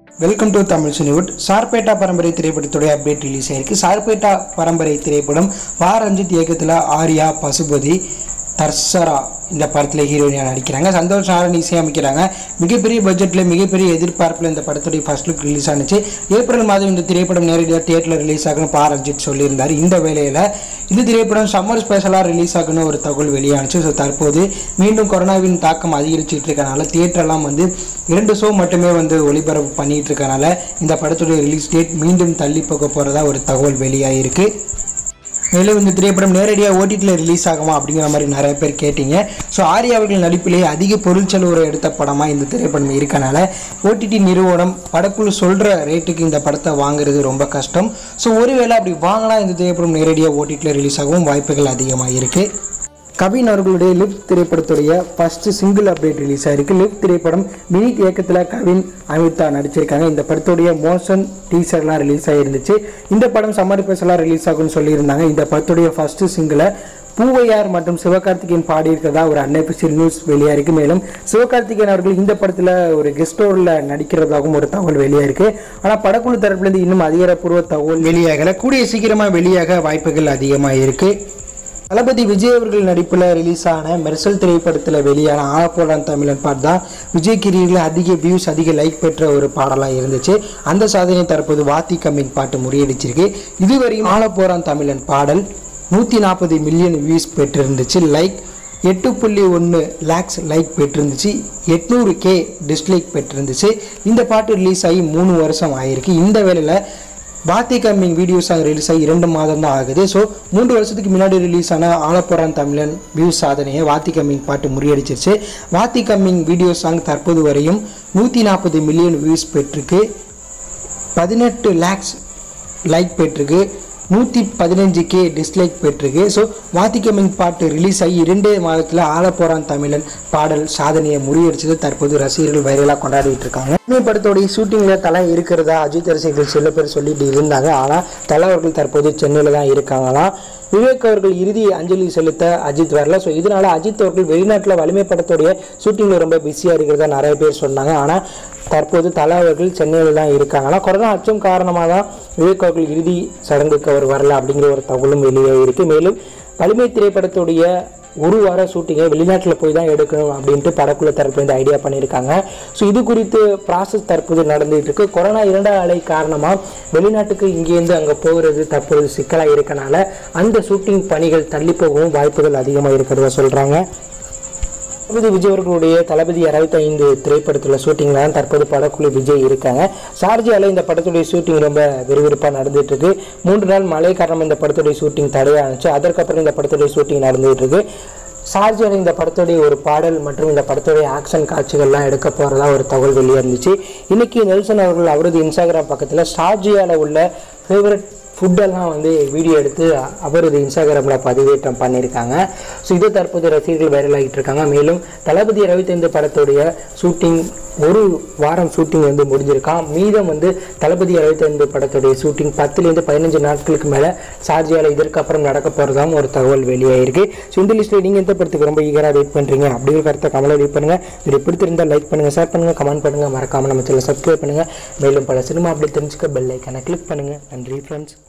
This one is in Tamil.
welcome to Tamil Cinewood Sarpatta Parambarai திரைப்படத்துடைய அப்டேட் ரிலீஸ் ஆயிருக்கு சார்பேட்டா பரம்பரை திரைப்படம் வா ரஞ்சித் இயக்கத்தில் ஆர்யா பசுபதி தர்சரா இந்த படத்தில் ஹீரோயினாக நடிக்கிறாங்க சந்தோஷ் நாராயண் இசையமைக்கிறாங்க மிகப்பெரிய பட்ஜெட்டில் மிகப்பெரிய எதிர்பார்ப்பில் இந்த படத்துடைய ஃபர்ஸ்ட் லுக் ரிலீஸ் ஆனிச்சு ஏப்ரல் மாதம் இந்த திரைப்படம் நேரடியாக தியேட்டரில் ரிலீஸ் ஆகணும் பா ரஞ்சித் சொல்லியிருந்தார் இந்த வேளையில் இந்த திரைப்படம் சம்மர் ஸ்பெஷலாக ரிலீஸ் ஆகணும் ஒரு தகவல் வெளியானுச்சு ஸோ தற்போது மீண்டும் கொரோனாவின் தாக்கம் அதிகரிச்சுட்டு இருக்கனால தியேட்டர்லாம் வந்து இரண்டு ஷோ மட்டுமே வந்து ஒளிபரப்பு பண்ணிட்டு இருக்கனால இந்த படத்துடைய ரிலீஸ் டேட் மீண்டும் தள்ளி போக போகிறதா ஒரு தகவல் வெளியாகிருக்கு மேலும் இந்த திரைப்படம் நேரடியாக ஓடிடியில் ரிலீஸ் ஆகுமா அப்படிங்கிற மாதிரி நிறைய பேர் கேட்டீங்க ஸோ ஆர்யா அவர்கள் நடிப்பிலே அதிக பொருள் செலவு எடுத்த படமாக இந்த திரைப்படம் இருக்கனால ஓடிடி நிறுவனம் படக்குழு சொல்கிற ரேட்டுக்கு இந்த படத்தை வாங்குறது ரொம்ப கஷ்டம் ஸோ ஒருவேளை அப்படி வாங்கினா இந்த திரைப்படம் நேரடியாக ஓடிடியில் ரிலீஸ் ஆகவும் வாய்ப்புகள் அதிகமாக இருக்குது கவின் அவர்களுடைய லிப் திரைப்படத்துடைய ஃபர்ஸ்ட் சிங்கிள் அப்டேட் ரிலீஸ் ஆயிருக்கு லிப் திரைப்படம் வினித் இயக்கத்தில் கவின் அமிதா நடிச்சிருக்காங்க இந்த படத்துடைய மோஷன் டீசர்லாம் ரிலீஸ் ஆகிருந்துச்சு இந்த படம் சம்மர் ஸ்பெஷலாக ரிலீஸ் ஆகும்னு சொல்லியிருந்தாங்க இந்த படத்துடைய ஃபர்ஸ்ட் சிங்கிளை பூவையார் மற்றும் சிவகார்த்திகேயன் பாடியிருக்கிறதா ஒரு அன்அபிஷியல் நியூஸ் வெளியாயிருக்கு மேலும் சிவகார்த்திகேயன் அவர்கள் இந்த படத்தில் ஒரு கெஸ்ட் ரோலில் நடிக்கிறதாகவும் ஒரு தகவல் வெளியாயிருக்கு ஆனால் படக்குழு தரப்புலேருந்து இன்னும் அதிகாரப்பூர்வ தகவல் வெளியாகலை கூடிய சீக்கிரமாக வெளியாக வாய்ப்புகள் அதிகமாக இருக்குது தளபதி விஜய் அவர்கள் நடிப்பில் ரிலீஸ் ஆன மெர்சல் திரைப்படத்தில் வெளியான ஆழப்போலான் தமிழன் பாட்டு தான் விஜய் கிரியில் அதிக வியூஸ் அதிக லைக் பெற்ற ஒரு பாடலாக இருந்துச்சு அந்த சாதனை தற்போது வாத்தி கம்மின் பாட்டு முறியடிச்சிருக்கு இதுவரையும் ஆழப்போறான் தமிழன் பாடல் நூற்றி நாற்பது மில்லியன் வியூஸ் பெற்றிருந்துச்சு லைக் எட்டு புள்ளி ஒன்று லேக்ஸ் லைக் பெற்றிருந்துச்சு எட்நூறு கே டிஸ்லைக் பெற்றிருந்துச்சு இந்த பாட்டு ரிலீஸ் ஆகி மூணு வருஷம் ஆகிருக்கு இந்த வேளையில் பாத்தி கம்மிங் வீடியோ சாங் ரிலீஸ் ஆகி இரண்டு மாதம் தான் ஆகுது ஸோ மூன்று வருஷத்துக்கு முன்னாடி ரிலீஸ் ஆன ஆலப்புறான் தமிழன் வியூஸ் சாதனையை வாத்தி கம்மிங் பாட்டு முறியடிச்சிருச்சு வாத்தி கம்மிங் வீடியோ சாங் தற்போது வரையும் நூற்றி நாற்பது மில்லியன் வியூஸ் பெற்றிருக்கு பதினெட்டு லேக்ஸ் லைக் பெற்றிருக்கு நூற்றி பதினஞ்சு கே டிஸ்லைக் பெற்றிருக்கு ஸோ வாத்திகமிங் பாட்டு ரிலீஸ் ஆகி இரண்டே மாதத்தில் ஆலப்போறான் தமிழன் பாடல் சாதனையை முறியடிச்சது தற்போது ரசிகர்கள் வைரலாக கொண்டாடிட்டு இருக்காங்க இந்த படத்தோடைய ஷூட்டிங்கில் தலை இருக்கிறதா அஜித் ரசிகர்கள் சில பேர் சொல்லிட்டு இருந்தாங்க ஆனால் தலை அவர்கள் தற்போது சென்னையில் தான் இருக்காங்களாம் விவேக் அவர்கள் இறுதி அஞ்சலி செலுத்த அஜித் வரல ஸோ இதனால அஜித் அவர்கள் வெளிநாட்டில் வலிமை படத்துடைய ஷூட்டிங்கில் ரொம்ப பிஸியாக இருக்கிறதா நிறைய பேர் சொன்னாங்க ஆனால் தற்போது தலா அவர்கள் சென்னையில் தான் இருக்காங்கன்னா கொரோனா அச்சம் காரணமாக தான் விவேக் அவர்கள் இறுதி சடங்குக்கு அவர் வரல அப்படிங்கிற ஒரு தகவலும் வெளியே இருக்கு மேலும் வலிமை திரைப்படத்துடைய ஒரு வார ஷூட்டிங்கை வெளிநாட்டில் போய் தான் எடுக்கணும் அப்படின்ட்டு படக்குழு தரப்புலேருந்து ஐடியா பண்ணியிருக்காங்க ஸோ இது குறித்து ப்ராசஸ் தற்போது நடந்துகிட்டு இருக்கு கொரோனா இரண்டாம் அலை காரணமாக வெளிநாட்டுக்கு இங்கேருந்து அங்கே போகிறது தற்போது சிக்கலாக இருக்கனால அந்த ஷூட்டிங் பணிகள் தள்ளி போகவும் வாய்ப்புகள் அதிகமாக இருக்கிறதா சொல்கிறாங்க தளபதி விஜய் அவர்களுடைய தளபதி அறுபத்தி ஐந்து திரைப்படத்தில் ஷூட்டிங்கில் தான் தற்போது படக்குழு விஜய் இருக்காங்க ஷார்ஜியாவில் இந்த படத்துடைய ஷூட்டிங் ரொம்ப விறுவிறுப்பாக நடந்துட்டு இருக்கு மூன்று நாள் மழை காரணமாக இந்த படத்துடைய ஷூட்டிங் தடையானுச்சு அதற்கப்புறம் இந்த படத்துடைய ஷூட்டிங் நடந்துகிட்டு இருக்கு ஷார்ஜியாவில் இந்த படத்துடைய ஒரு பாடல் மற்றும் இந்த படத்துடைய ஆக்ஷன் காட்சிகள்லாம் எடுக்க போகிறதா ஒரு தகவல் வெளியே இருந்துச்சு இன்னைக்கு நெல்சன் அவர்கள் அவரது இன்ஸ்டாகிராம் பக்கத்தில் ஷார்ஜியாவில் உள்ள ஃபேவரட் ஃபுட்டெல்லாம் வந்து வீடியோ எடுத்து அவரது இன்ஸ்டாகிராமில் பதிவேற்றம் பண்ணியிருக்காங்க ஸோ இது தற்போது ரசிகர்கள் வைரலாகிட்டு இருக்காங்க மேலும் தளபதி இருபத்தைந்து படத்துடைய ஷூட்டிங் ஒரு வாரம் ஷூட்டிங் வந்து முடிஞ்சிருக்கான் மீதம் வந்து தளபதி இருபத்தைந்து படத்துடைய ஷூட்டிங் பத்துலேருந்து பதினஞ்சு நாட்களுக்கு மேலே சார்ஜியால் இதற்கப்புறம் நடக்க போகிறதாவும் ஒரு தகவல் வெளியாயிருக்கு ஸோ இந்த லிஸ்ட்டில் நீங்கள் எந்த படத்துக்கு ரொம்ப ஈகராக வெயிட் பண்ணுறீங்க அப்படி ஒரு கருத்தை கமலை வெயிட் பண்ணுங்கள் இது பிடித்திருந்தால் லைக் பண்ணுங்கள் ஷேர் பண்ணுங்கள் கமெண்ட் பண்ணுங்கள் மறக்காமல் நம்ம சேனல் சப்ஸ்கிரைப் பண்ணுங்கள் மேலும் பல சினிமா அப்படி தெரிஞ்சுக்க பெல் ஐக்கனை கிளிக் பண்ணுங்கள் நன்றி ஃப்ரெண்ட்ஸ்